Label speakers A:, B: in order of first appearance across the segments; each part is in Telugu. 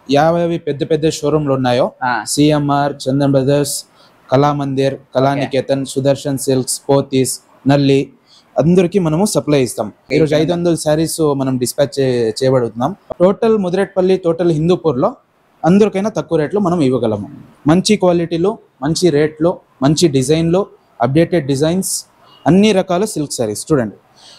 A: యాభై పెద్ద పెద్ద షోరూమ్లు ఉన్నాయో
B: ఆ,
A: CMR Chandan brothers Kalamandir Kalaniketan Sudarshan silks Pothys Nalli అందరికి మనము సప్లై ఇస్తాం ఈరోజు ఐదు వందల శారీస్ మనం డిస్పాచ్ చేయబడుతున్నాం టోటల్ ముదిరేట్పల్లి టోటల్ హిందూపూర్లో అందరికైనా తక్కువ రేట్లో మనం ఇవ్వగలము మంచి క్వాలిటీలో మంచి రేట్లో మంచి డిజైన్లో అప్డేటెడ్ డిజైన్స్ అన్ని రకాల సిల్క్ శారీస్ చూడండి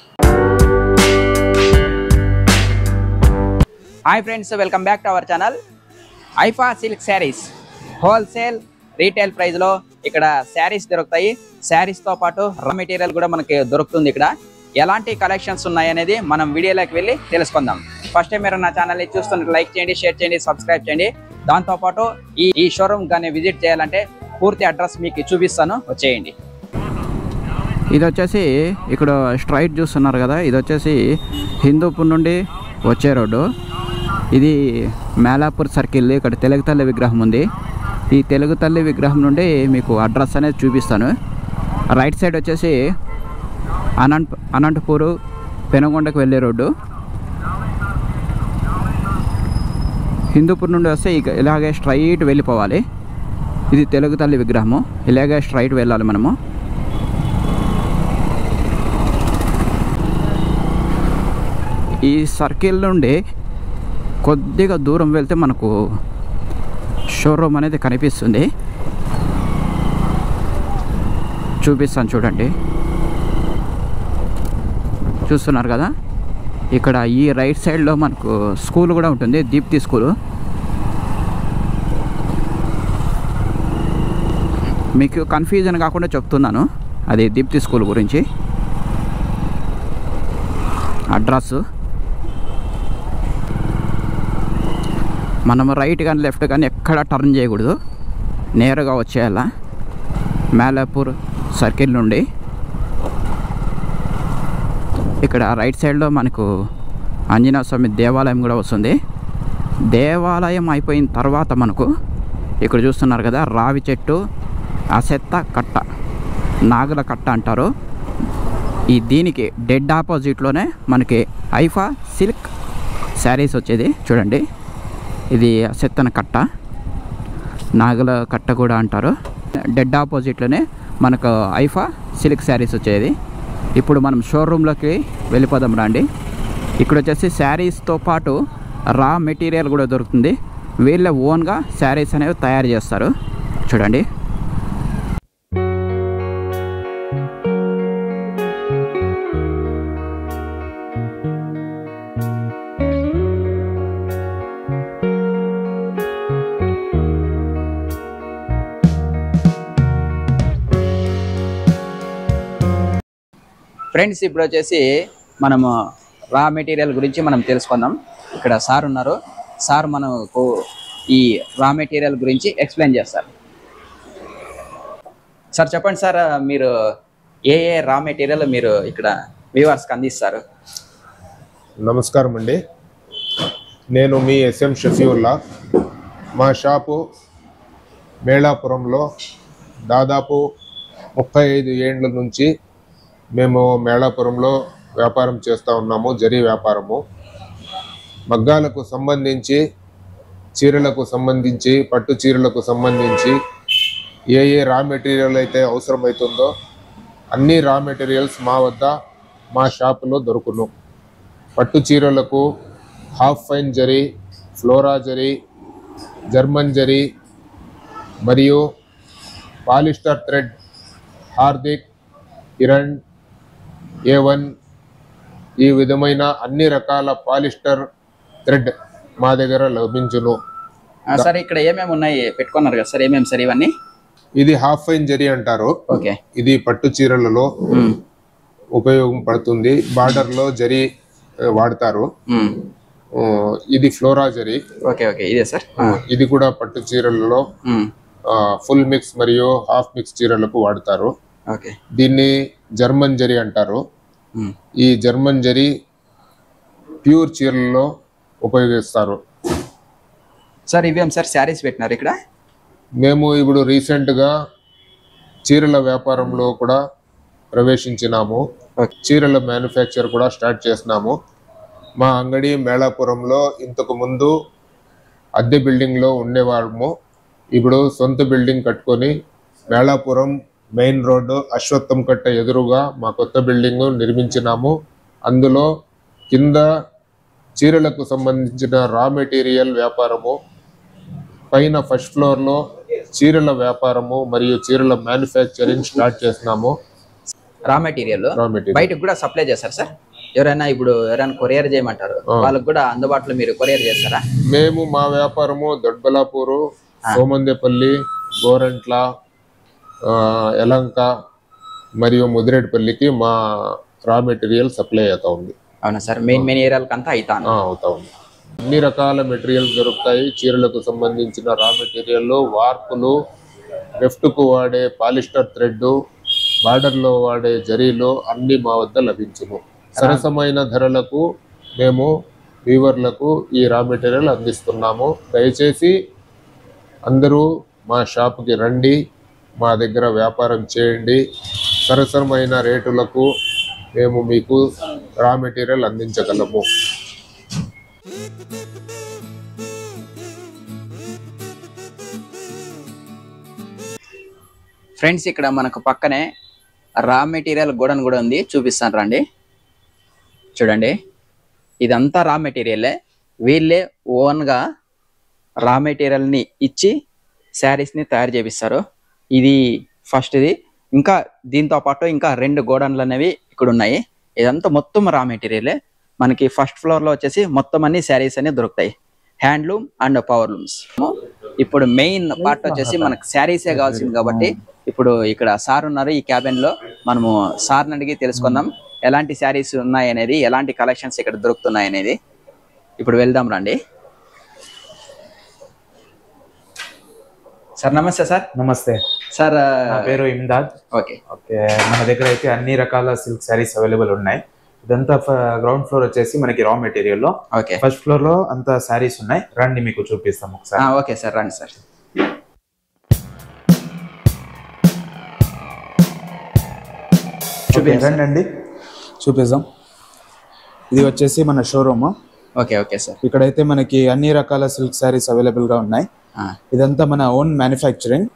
B: hi friends welcome back to our channel ఐఫా సిల్క్ శారీస్ హోల్సేల్ రీటైల్ ప్రైస్లో ఇక్కడ శారీస్ దొరుకుతాయి శారీస్తో పాటు రా మెటీరియల్ కూడా మనకి దొరుకుతుంది ఇక్కడ ఎలాంటి కలెక్షన్స్ ఉన్నాయనేది మనం వీడియోలోకి వెళ్ళి తెలుసుకుందాం ఫస్ట్ టైం మీరు నా ఛానల్ని చూస్తున్నట్టు లైక్ చేయండి షేర్ చేయండి సబ్స్క్రైబ్ చేయండి దాంతోపాటు ఈ ఈ షోరూమ్ కానీ విజిట్ చేయాలంటే పూర్తి అడ్రస్ మీకు చూపిస్తాను వచ్చేయండి
C: ఇది వచ్చేసి ఇక్కడ స్ట్రైట్ చూస్తున్నారు కదా ఇది వచ్చేసి హిందూపూర్ నుండి వచ్చే రోడ్డు ఇది మేలాపూర్ సర్కిల్ ఇక్కడ తెలుగు తల్లి విగ్రహం ఉంది ఈ తెలుగు తల్లి విగ్రహం నుండి మీకు అడ్రస్ అనేది చూపిస్తాను రైట్ సైడ్ వచ్చేసి అనంత అనంతపూర్ పెనుగొండకు వెళ్ళే రోడ్డు హిందూపూర్ నుండి వస్తే ఇక ఇలాగే స్ట్రైట్ వెళ్ళిపోవాలి ఇది తెలుగు తల్లి విగ్రహము ఇలాగే స్ట్రైట్ వెళ్ళాలి మనము ఈ సర్కిల్ నుండి కొద్దిగా దూరం వెళ్తే మనకు షోరూమ్ అనేది కనిపిస్తుంది చూపిస్తాను చూడండి చూస్తున్నారు కదా ఇక్కడ ఈ రైట్ సైడ్లో మనకు స్కూల్ కూడా ఉంటుంది దీప్తి స్కూల్ మీకు కన్ఫ్యూజన్ కాకుండా చెప్తున్నాను అది దీప్తి స్కూల్ గురించి అడ్రస్ మనం రైట్ కానీ లెఫ్ట్ కానీ ఎక్కడ టర్న్ చేయకూడదు నేరుగా వచ్చేయాల మేలాపూర్ సర్కిల్ నుండి ఇక్కడ రైట్ సైడ్లో మనకు ఆంజనేయ స్వామి దేవాలయం కూడా వస్తుంది దేవాలయం అయిపోయిన తర్వాత మనకు ఇక్కడ చూస్తున్నారు కదా రావి చెట్టు అసెత్త కట్ట నాగుల కట్ట అంటారు ఈ దీనికి డెడ్ ఆపోజిట్లోనే మనకి ఐఫా సిల్క్ శారీస్ వచ్చేది చూడండి ఇది సెత్తన కట్ట నాగల కట్ట కూడా అంటారు డెడ్ ఆపోజిట్లోనే మనకు ఐఫా సిల్క్ శారీస్ వచ్చేది ఇప్పుడు మనం షోరూంలోకి వెళ్ళిపోదాం రండి ఇక్కడ వచ్చేసి శారీస్తో పాటు రా మెటీరియల్ కూడా దొరుకుతుంది వీళ్ళ ఓన్గా శారీస్ అనేవి తయారు చేస్తారు చూడండి
B: ఫ్రెండ్స్ ఇప్పుడు వచ్చేసి మనము రా మెటీరియల్ గురించి మనం తెలుసుకుందాం ఇక్కడ సార్ ఉన్నారు సార్ మనకు ఈ రా మెటీరియల్ గురించి ఎక్స్ప్లెయిన్ చేస్తారు సార్ చెప్పండి సార్ మీరు ఏ ఏ రా మెటీరియల్ మీరు ఇక్కడ వ్యూవర్స్కి అందిస్తారు
D: నమస్కారం అండి నేను మీ ఎస్ఎం షఫీవుల్లా మా షాపు మేళాపురంలో దాదాపు ముప్పై ఐదు ఏండ్ల నుంచి మేము మేళాపురంలో వ్యాపారం చేస్తూ ఉన్నాము జరీ వ్యాపారము మగ్గాలకు సంబంధించి చీరలకు సంబంధించి పట్టు చీరలకు సంబంధించి ఏ ఏ రా మెటీరియల్ అయితే అవసరమవుతుందో అన్ని రా మెటీరియల్స్ మా వద్ద మా షాపులో దొరుకును పట్టు చీరలకు half fine zari flora zari German zari మరియు polyester thread Hardik Kiran A one ఈ విధమైన అన్ని రకాల పాలిస్టర్ థ్రెడ్ మా దగ్గర లభించును
B: ఆ, సార్ ఇక్కడ ఏమేమి ఉన్నాయి పెట్టుకున్నారు కదా సార్ ఏమేమి సార్ ఇవన్నీ
D: ఇది హాఫ్ ఫైన్ జరీ అంటారు
B: ఓకే
D: ఇది పట్టు చీరలలో
B: మ్మ్.
D: ఉపయోగపడుతుంది బార్డర్లో జరీ ఆ, వాడతారు
B: మ్మ్.
D: ఆ, ఇది ఫ్లోరా జరీ
B: ఓకే ఓకే ఇదే సార్
D: ఆ, ఇది కూడా పట్టు చీరలలో
B: మ్మ్.
D: ఫుల్ మిక్స్ మరియు హాఫ్ మిక్స్ చీరలకు వాడతారు
B: ఓకే
D: దీన్ని జర్మన్ జరీ అంటారు
B: మ్మ్.
D: ఈ జర్మన్ జరీ ప్యూర్ చీరలలో ఉపయోగిస్తారు
B: సార్ ఇవేం సార్ శారీస్ పెట్టినారు ఇక్కడ
D: మేము ఇప్పుడు రీసెంట్గా చీరల వ్యాపారంలో కూడా ప్రవేశించినాము
B: ఓకే.
D: చీరల మ్యానుఫ్యాక్చర్ కూడా స్టార్ట్ చేసినాము మా అంగడి మేళాపురంలో ఇంతకు ముందు అద్దె బిల్డింగ్లో ఉండేవాళ్ళము ఇప్పుడు సొంత బిల్డింగ్ కట్టుకొని మేళాపురం మెయిన్ రోడ్డు అశ్వత్థం కట్ట ఎదురుగా మా కొత్త బిల్డింగ్ నిర్మించినాము అందులో కింద చీరలకు సంబంధించిన రా మెటీరియల్ వ్యాపారము పైన ఫస్ట్ ఫ్లోర్లో చీరల వ్యాపారము మరియు చీరల మ్యానుఫ్యాక్చరింగ్ స్టార్ట్ చేసినాము
B: రా మెటీరియల్
D: రా మెటీరియల్
B: బయటకు కూడా సప్లై చేస్తారు సార్ ఎవరైనా ఇప్పుడు ఎవరైనా కొరియర్ చేయమంటారు వాళ్ళకి కూడా అందుబాటులో మీరు కొరియర్ చేస్తారా
D: మేము మా వ్యాపారము దొడ్బలాపూరు సోమందేపల్లి గోరంట్ల ఆ, యలంక మరియు ముదిరేటిపల్లికి మా రా మెటీరియల్ సప్లై అవుతా ఉంది
B: అవునా సార్ మెయిన్ మెయిన్ ఏరియాలకు అంతా అవుతాను
D: ఆ, అవుతా ఉంది అన్ని రకాల మెటీరియల్స్ దొరుకుతాయి చీరలకు సంబంధించిన రా మెటీరియల్ వార్పులు కు వాడే పాలిస్టర్ థ్రెడ్ బార్డర్లో వాడే జరీలు అన్ని మా వద్ద లభించును సరసమైన ధరలకు మేము వీవర్లకు ఈ రా మెటీరియల్ అందిస్తున్నాము దయచేసి అందరూ మా షాప్కి రండి మా దగ్గర వ్యాపారం చేయండి సరసమైన రేటులకు మేము మీకు రా మెటీరియల్ అందించగలము
B: ఫ్రెండ్స్ ఇక్కడ మనకు పక్కనే రా మెటీరియల్ గోడన్ కూడా ఉంది చూపిస్తాను రండి చూడండి ఇదంతా రా మెటీరియలే వీళ్ళే ఓన్గా రా మెటీరియల్ని ఇచ్చి శారీస్ని తయారు చేపిస్తారు ఇది ఫస్ట్ ఇది ఇంకా దీంతో పాటు ఇంకా రెండు గోడన్లు అనేవి ఇక్కడ ఉన్నాయి ఇదంతా మొత్తం రా మెటీరియలే మనకి ఫస్ట్ ఫ్లోర్లో వచ్చేసి మొత్తం అన్ని శారీస్ అనేవి దొరుకుతాయి హ్యాండ్లూమ్ అండ్ పవర్ లూమ్స్ ఇప్పుడు మెయిన్ పార్ట్ వచ్చేసి మనకు శారీసే కావాల్సింది కాబట్టి ఇప్పుడు ఇక్కడ సార్ ఉన్నారు ఈ క్యాబిన్ లో మనము సార్ని అడిగి తెలుసుకుందాం ఎలాంటి శారీస్ ఉన్నాయి అనేది ఎలాంటి కలెక్షన్స్ ఇక్కడ దొరుకుతున్నాయి అనేది ఇప్పుడు వెళ్దాం రండి సార్ నమస్తే సార్
A: నమస్తే
B: సార్
A: నా పేరు ఇమ్దాద్
B: ఓకే
A: ఓకే మన దగ్గర అయితే అన్ని రకాల సిల్క్ శారీస్ అవైలబుల్ ఉన్నాయి ఇదంతా గ్రౌండ్ ఫ్లోర్ వచ్చేసి మనకి రా మెటీరియల్ లో
B: ఓకే
A: ఫస్ట్ ఫ్లోర్ లో అంతా శారీస్ ఉన్నాయి రండి మీకు చూపిస్తాం ఒకసారి
B: ఓకే సార్ రండి సార్
A: ఓకే, రండి అండి చూపిస్తాం ఇది వచ్చేసి మన షోరూమ్
B: ఓకే ఓకే సార్
A: ఇక్కడైతే మనకి అన్ని రకాల సిల్క్ శారీస్ అవైలబుల్ గా ఉన్నాయి ఇదంతా మన ఓన్ మ్యానుఫ్యాక్చరింగ్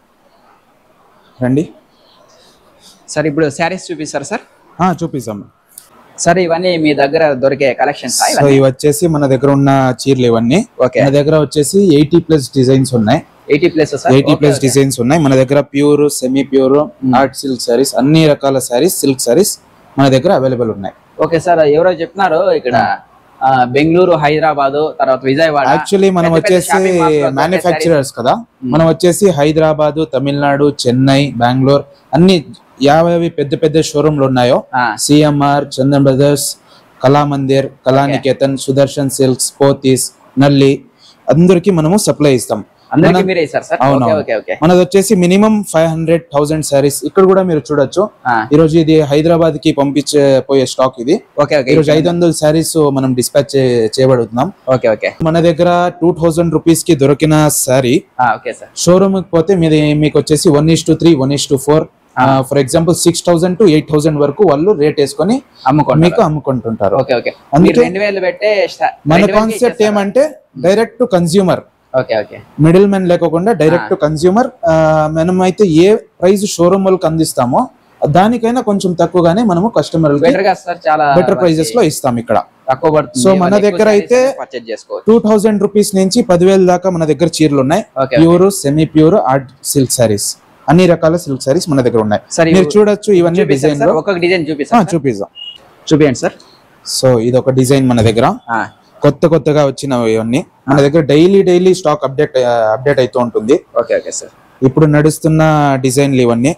A: రండి
B: సార్ ఇప్పుడు శారీస్ చూపిస్తారు సార్
A: ఆ, చూపిస్తాం
B: సార్ ఇవన్నీ మీ దగ్గర దొరికే కలెక్షన్స్
A: సో ఇవి వచ్చేసి మన దగ్గర ఉన్న చీరలు ఇవన్నీ
B: ఓకే
A: మన దగ్గర వచ్చేసి ఎయిటీ ప్లస్ డిజైన్స్ ఉన్నాయి
B: eighty plus sir
A: eighty plus designs ఉన్నాయి మన దగ్గర pure semi pure art silk saris అన్ని రకాల సారీస్ సిల్క్ సారీస్ మన దగ్గర అవైలబుల్ ఉన్నాయి
B: ఓకే సార్ ఎవరో చెప్తున్నారు ఇక్కడ ఆ, బెంగళూరు హైదరాబాద్ తర్వాత విజయవాడ
A: యాక్చువల్లీ మనం
B: పెద్ద పెద్ద
A: వచ్చేసి
B: shopping malls లో దొరికే
A: మ్యానుఫ్యాక్చరర్స్ కదా మనం వచ్చేసి హైదరాబాద్ తమిళనాడు చెన్నై బెంగళూరు అన్ని యాభై పెద్ద పెద్ద షోరూమ్లు ఉన్నాయో
B: ఆ,
A: CMR Chandan brothers Kalamandir Kalaniketan Sudarshan silks Pothys Nalli అందరికి మనము సప్లై ఇస్తాం
B: అందరికీ
A: మన-
B: మీరే ఇస్తారు సార్
A: అవును,
B: ఓకే
A: అవును.
B: ఓకే ఓకే
A: మనది వచ్చేసి minimum five hundred thousand saris ఇక్కడ కూడా మీరు చూడొచ్చు
B: ఆ,
A: ఈ రోజు ఇది హైదరాబాద్ కి పంపించే పోయే స్టాక్ ఇది
B: ఓకే ఓకే
A: ఈ రోజు ఐదు వందల సారీస్ మనం డిస్పాచ్ చేయబడుతున్నాం
B: ఓకే ఓకే
A: మన దగ్గర టూ థౌసండ్ రూపీస్ కి దొరికిన సారీ
B: ఆ, ఓకే సార్
A: షోరూమ్ కి పోతే మీది మీకు వచ్చేసి one is to three one is to four for example six thousand to eight thousand వరకు వాళ్ళు రేట్ వేసుకొని
B: అమ్ముకోండి
A: మీకు అమ్ముకుంటుంటారు
B: ఓకే ఓకే మీరు
A: అందుకే
B: రెండు వేలు పెట్టే స్టా-
A: మన
B: రెండు వేలకి
A: కాన్సెప్ట్
B: ఇచ్చేస్తారా?
A: ఏమంటే direct to consumer
B: okay okay
A: middlemen లేకోకుండా డైరెక్ట్ టు కన్స్యూమర్ మనం అయితే ఏ ప్రైస్ షోరూమ్ వాళ్ళకి అందిస్తామో దానికైనా కొంచెం తక్కువగానే మనము కస్టమర్
B: బెటర్ గా సార్ చాలా
A: బెటర్ ప్రైజెస్ లో ఇస్తాం ఇక్కడ
B: తక్కువ పడుతుంది
A: సో మన దగ్గర అయితే
B: పర్చేజ్ చేసుకోవచ్చు
A: టూ థౌసండ్ రూపీస్ నుంచి పదివేల దాకా మన దగ్గర చీరలు ఉన్నాయి
B: okay
A: pure semi pure art silk saris అన్ని రకాల సిల్క్ సారీస్ మన దగ్గర ఉన్నాయి
B: సరే
A: మీరు చూడొచ్చు ఇవన్నీ
B: చూపిస్తాను
A: డిజైన్
B: సార్
A: లో
B: ఒక్కొక్క డిజైన్
A: ఆ,
B: చూపిస్తాను సార్.
A: చూపిస్తాం
B: చూపియండి సార్
A: సో ఇది ఒక డిజైన్ మన దగ్గర
B: ఆ,
A: కొత్త కొత్తగా వచ్చినవి ఇవన్నీ మన దగ్గర daily daily stock update update అవుతూ ఉంటుంది
B: ఓకే ఓకే సార్
A: ఇప్పుడు నడుస్తున్న డిజైన్లు ఇవన్నీ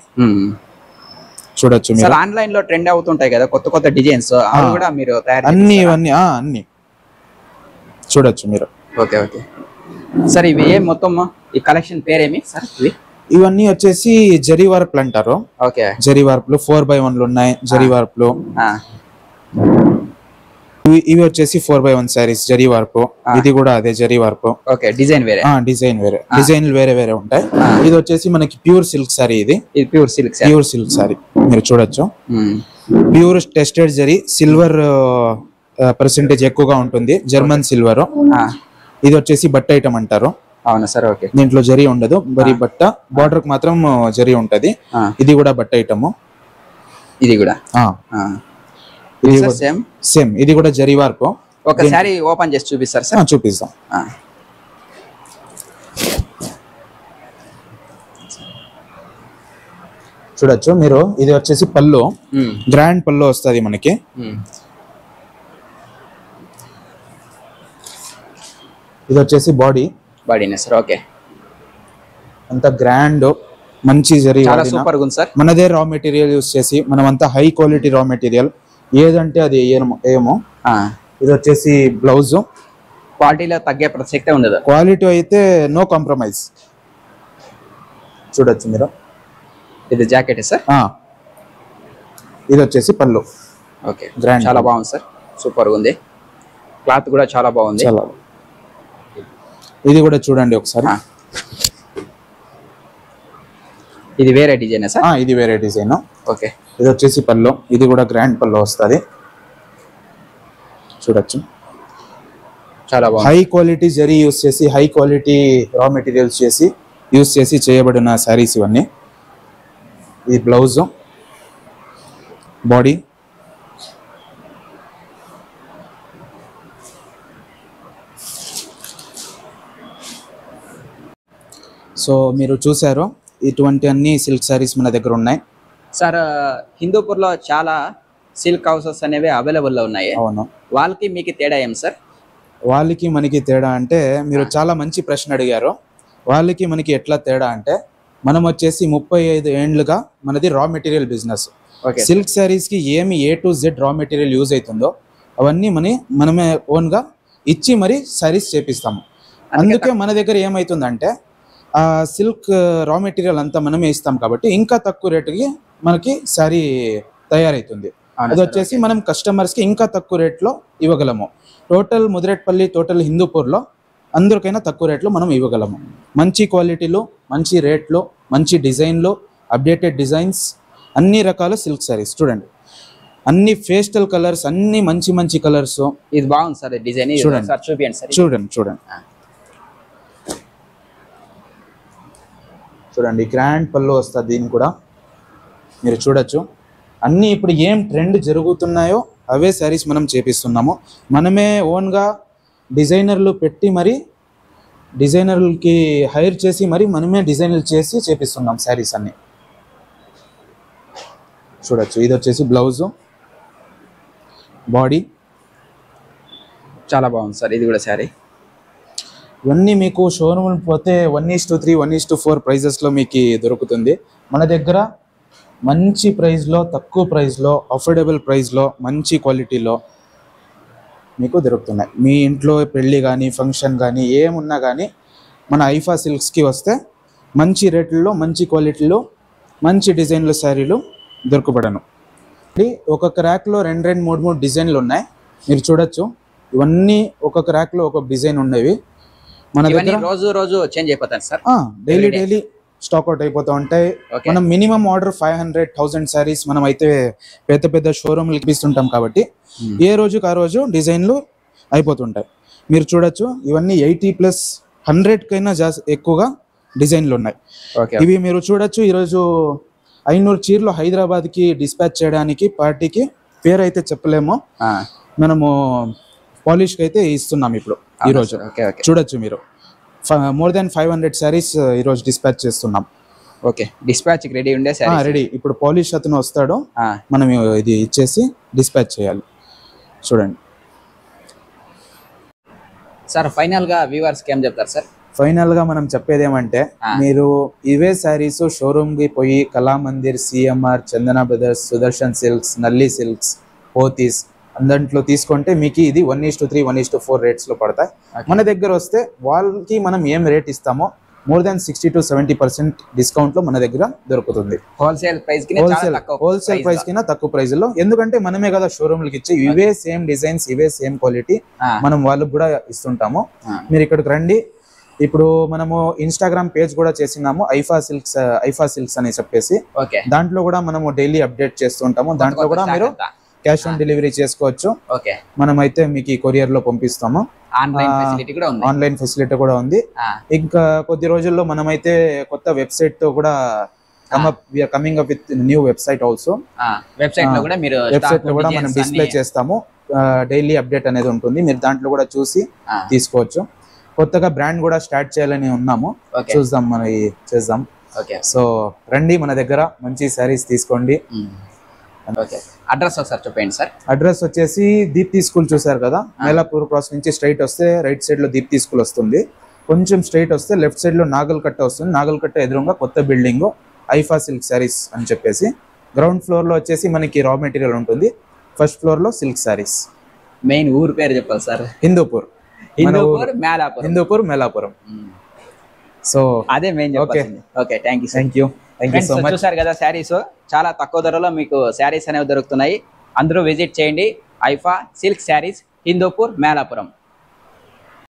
A: చూడొచ్చు
B: సార్
A: మీరు
B: ఆన్లైన్ లో ట్రెండ్ అవుతుంటాయి కదా కొత్త కొత్త డిజైన్స్ అవి కూడా మీరు తయారు
A: అన్ని ఇవన్నీ ఆ, అన్ని చూడొచ్చు మీరు
B: ఓకే ఓకే సార్ ఇవి ఏం మొత్తం ఈ కలెక్షన్ పేరేమి సార్ ఇవి
A: ఇవన్నీ వచ్చేసి జరీ వార్పులు అంటారు
B: ఓకే
A: జరీ వార్పులు ఫోర్ బై వన్లు ఉన్నాయి జరీ వార్పులు
B: ఆ,
A: ఇవి- ఇవి వచ్చేసి four by one saris zari warp ఇది కూడా అదే జరీ వార్పు
B: ఓకే డిజైన్ వేరే
A: ఆ డిజైన్ వేరే డిజైన్లు వేరే వేరే ఉంటాయి ఇది వచ్చేసి మనకి ప్యూర్ సిల్క్ సారీ ఇది
B: ఇది pure silk sir
A: pure silk sari మీరు చూడొచ్చు pure tested zari silver percentage ఎక్కువగా ఉంటుంది జర్మన్ సిల్వర్ ఇది వచ్చేసి బట్ట ఐటమ్ అంటారు
B: అవునా సార్ ఓకే
A: దీంట్లో జరీ ఉండదు బరీ బట్ట బార్డర్ కి మాత్రం జరీ ఉంటది
B: ఆ.
A: ఇది కూడా బట్ట ఐటమ్
B: ఇది కూడా ఆ.
A: ఇది
B: సార్ సేమ్
A: సేమ్ ఇది కూడా జరీ వర్క్
B: ఒకసారి ఓపెన్ చేసి చూపిస్తారు సార్
A: చూపిస్తాం
B: ఆ.
A: చూడొచ్చు మీరు ఇది వచ్చేసి పళ్ళు
B: ఉమ్,
A: గ్రాండ్ పళ్ళు వస్తది మనకి
B: ఉమ్.
A: ఇది వచ్చేసి బాడీ
B: బాడీనే సార్ ఓకే
A: అంత గ్రాండ్ మంచి జరీ
B: చాలా
A: వాడిన.
B: సూపర్ గా ఉంది సార్
A: మనదే రా మెటీరియల్ యూస్ చేసి మనం అంతా హై క్వాలిటీ రా మెటీరియల్ ఏదంటే అది ఏమో ఏమో
B: ఆ.
A: ఇది వచ్చేసి బ్లౌజ్
B: క్వాలిటీలో తగ్గే ప్రసక్తే ఉండదు
A: క్వాలిటీ అయితే నో కాంప్రమైజ్ చూడొచ్చు మీరు
B: ఇది జాకెట్ సార్
A: ఆ. ఇది వచ్చేసి పళ్ళు
B: ఓకే
A: Grand.
B: చాలా బాగుంది సార్ సూపర్ గా ఉంది క్లాత్ కూడా చాలా బాగుంది
A: చాలా ఇది కూడా చూడండి ఒకసారి
B: ఆ. ఇది వేరే డిజైన్ సార్
A: ఆ, ఇది వేరే డిజైన్
B: ఓకే
A: ఇది వచ్చేసి పళ్ళు ఇది కూడా గ్రాండ్ పళ్ళు వస్తుంది చూడొచ్చు
B: చాలా బాగుంది
A: హై క్వాలిటీ జరీ యూస్ చేసి హై క్వాలిటీ రా మెటీరియల్స్ చేసి యూస్ చేసి చేయబడిన శారీస్ ఇవన్నీ ఇది బ్లౌజ్ బాడీ సో మీరు చూసారు ఇటువంటి అన్ని సిల్క్ శారీస్ మన దగ్గర ఉన్నాయి
B: సార్ హిందూపూర్ లో చాలా సిల్క్ హౌసెస్ అనేవి అవైలబుల్ లో ఉన్నాయి
A: అవును
B: వాళ్ళకి మీకు తేడా ఏం సార్
A: వాళ్ళకి మనకి తేడా అంటే మీరు చాలా మంచి ప్రశ్న అడిగారు వాళ్ళకి మనకి ఎట్లా తేడా అంటే మనం వచ్చేసి ముప్పై ఐదు ఏండ్లుగా మనది raw material business
B: okay
A: silk saris కి ఏమి A to Z raw material use అవుతుందో అవన్నీ మన మనమే ఓన్ గా ఇచ్చి మరి శారీస్ చేపిస్తాము అందుకే మన దగ్గర ఏమవుతుందంటే ఆ సిల్క్ రా మెటీరియల్ అంతా మనమే ఇస్తాం కాబట్టి ఇంకా తక్కువ రేటుకి మనకి శారీ తయారవుతుంది
B: అవునా
A: అది
B: సార్?
A: వచ్చేసి మనం కస్టమర్స్ కి ఇంకా తక్కువ రేట్లో ఇవ్వగలము టోటల్ ముదిరేట్పల్లి టోటల్ హిందూపూర్లో అందరికైనా తక్కువ రేట్లో మనం ఇవ్వగలము మంచి క్వాలిటీలో మంచి రేట్లో మంచి డిజైన్లో అప్డేటెడ్ డిజైన్స్ అన్ని రకాల సిల్క్ శారీస్ చూడండి అన్ని ఫేస్టల్ కలర్స్ అన్ని మంచి మంచి కలర్స్
B: ఇది బాగుంది సార్ డిజైన్
A: చూడండి.
B: సార్ చూపించండి సార్
A: చూడండి చూడండి చూడండి గ్రాండ్ పళ్ళు వస్తుంది దీని కూడా మీరు చూడొచ్చు అన్నీ ఇప్పుడు ఏం ట్రెండ్ జరుగుతున్నాయో అవే శారీస్ మనం చేపిస్తున్నాము మనమే ఓన్గా డిజైనర్లు పెట్టి మరి డిజైనర్లకి హైర్ చేసి మరి మనమే డిజైన్లు చేసి చేపిస్తున్నాం శారీస్ అన్ని చూడొచ్చు ఇది వచ్చేసి బ్లౌజు బాడీ
B: చాలా బాగుంది సార్ ఇది కూడా శారీ
A: ఇవన్నీ మీకు షోరూమ్ పోతే one is to three one is to four ప్రైజెస్లో మీకు దొరుకుతుంది మన దగ్గర మంచి ప్రైస్లో తక్కువ ప్రైస్లో అఫోర్డబుల్ ప్రైస్లో మంచి క్వాలిటీలో మీకు దొరుకుతున్నాయి మీ ఇంట్లో పెళ్ళి కానీ ఫంక్షన్ కానీ ఏమున్నా కానీ మన ఐఫా సిల్క్స్కి వస్తే మంచి రేట్లలో మంచి క్వాలిటీలో మంచి డిజైన్ల శారీలు దొరకబడను ఇది ఒక్కొక్క ర్యాక్లో రెండు రెండు మూడు మూడు డిజైన్లు ఉన్నాయి మీరు చూడొచ్చు ఇవన్నీ ఒక్కొక్క ర్యాక్లో ఒక్కొక్క డిజైన్ ఉండేవి మన
B: ఇవన్నీ
A: దగ్గర
B: రోజు రోజు చేంజ్ అయిపోతాయి sir
A: daily
B: Everyday.
A: Daily stock out అయిపోతూ ఉంటాయి
B: Okay.
A: మనం minimum order five hundred thousand saris మనం అయితే పెద్ద పెద్ద షోరూమ్లు ఇప్పిస్తుంటాం కాబట్టి
B: Hmm.
A: ఏ రోజుకి ఆ రోజు డిజైన్లు అయిపోతుంటాయి మీరు చూడొచ్చు ఇవన్నీ ఎయిటీ ప్లస్ హండ్రెడ్ కైనా జాస్ ఎక్కువగా డిజైన్లు ఉన్నాయి
B: ఓకే
A: ఇవి మీరు చూడొచ్చు ఈరోజు ఐనూరు చీరలు హైదరాబాద్కి డిస్పాచ్ చేయడానికి పార్టీకి పేరు అయితే చెప్పలేము మనము పాలిష్కి అయితే ఇస్తున్నాం ఇప్పుడు ఈరోజు
B: ఓకే ఓకే
A: చూడొచ్చు మీరు more than five hundred saris ఈరోజు డిస్పాచ్ చేస్తున్నాం
B: ఓకే డిస్పాచ్ రెడీ ఉండే సార్
A: రెడీ ఇప్పుడు పాలిష్ అతను వస్తాడు మనం ఇది ఇచ్చేసి డిస్పాచ్ చేయాలి చూడండి
B: సార్ ఫైనల్ గా వ్యూవర్స్ కి ఏం చెప్తారు సార్
A: ఫైనల్ గా మనం చెప్పేది ఏమంటే
B: ఆ.
A: మీరు ఇవే శారీస్ షోరూమ్ కి పోయి Kalamandir CMR Chandana brothers Sudarshan silks Nalli silks Pothys అందట్లో తీసుకుంటే మీకు ఇది one is to three one is to four rates లో పడతాయి మన దగ్గర వస్తే వాళ్ళకి మనం ఏం రేట్ ఇస్తామో more than sixty to seventy percent discount లో మన దగ్గర దొరుకుతుంది
B: హోల్సేల్ ప్రైస్ కి
A: హోల్సేల్
B: తక్కువ
A: హోల్సేల్
B: price
A: ప్రైస్ కింద తక్కువ ప్రైస్ లో ఎందుకంటే మనమే కదా షోరూమ్లకి ఇచ్చి ఇవే సేమ్ డిజైన్స్ ఇవే సేమ్ క్వాలిటీ
B: ఆ.
A: మనం వాళ్ళకి కూడా ఇస్తుంటాము
B: ఆ.
A: మీరు ఇక్కడికి రండి ఇప్పుడు మనము ఇన్స్టాగ్రామ్ పేజ్ కూడా చేసినాము ఐఫా సిల్క్స్ ఐఫా సిల్క్స్ అని చెప్పేసి
B: ఓకే
A: దాంట్లో కూడా మనము డైలీ అప్డేట్ చేస్తుంటాము దాంట్లో కూడా మీరు క్యాష్ ఆన్ డెలివరీ చేసుకోవచ్చు
B: ఓకే
A: మనమైతే మీకు ఈ కొరియర్ లో పంపిస్తాము
B: ఆన్లైన్
A: ఆ,
B: ఫెసిలిటీ కూడా ఉంది
A: ఆన్లైన్ ఫెసిలిటీ కూడా ఉంది
B: ఆ,
A: ఇంకా కొద్ది రోజుల్లో మనమైతే కొత్త వెబ్సైట్ తో కూడా coming up with new website also
B: ఆ, వెబ్సైట్ లో కూడా మీరు
A: వెబ్సైట్
B: stock
A: లో కూడా మనం
B: designs
A: డిస్ప్లే
B: అన్ని-
A: చేస్తాము డైలీ అప్డేట్ అనేది ఉంటుంది మీరు దాంట్లో కూడా చూసి
B: ఆ,
A: తీసుకోవచ్చు కొత్తగా బ్రాండ్ కూడా స్టార్ట్ చేయాలని ఉన్నాము
B: ఓకే
A: చూద్దాం మరి చేద్దాం
B: ఓకే
A: సో రండి మన దగ్గర మంచి శారీస్ తీసుకోండి
B: ఉమ్. ఓకే అడ్రస్ ఒకసారి చెప్పండి సార్
A: అడ్రస్ వచ్చేసి దీప్తి స్కూల్ చూసారు కదా మేలాపూర్ క్రాస్ నుంచి స్ట్రైట్ వస్తే రైట్ సైడ్ లో దీప్తి స్కూల్ వస్తుంది కొంచెం స్ట్రైట్ వస్తే లెఫ్ట్ సైడ్ లో నాగల్కట్ట వస్తుంది నాగల్కట్ట ఎదురుగా కొత్త బిల్డింగ్ ఐఫా సిల్క్ శారీస్ అని చెప్పేసి గ్రౌండ్ ఫ్లోర్ లో వచ్చేసి మనకి రా మెటీరియల్ ఉంటుంది ఫస్ట్ ఫ్లోర్ లో సిల్క్ శారీస్
B: మెయిన్ ఊరు పేరు చెప్పాలి సార్
A: హిందూపూర్ మన
B: హిందూపూర్
A: ఊరు.
B: మేలాపూర్
A: హిందూపూర్ మేలాపురం
B: ఉమ్.
A: సో
B: అదే మెయిన్
A: Okay.
B: చెప్పాలి okay thank you sir
A: thank you thank you so much
B: చూసారు కదా శారీస్ చాలా తక్కువ ధరలో మీకు శారీస్ అనేవి దొరుకుతున్నాయి అందరూ విజిట్ చేయండి ఐఫా సిల్క్ శారీస్ హిందూపూర్ మేలాపురం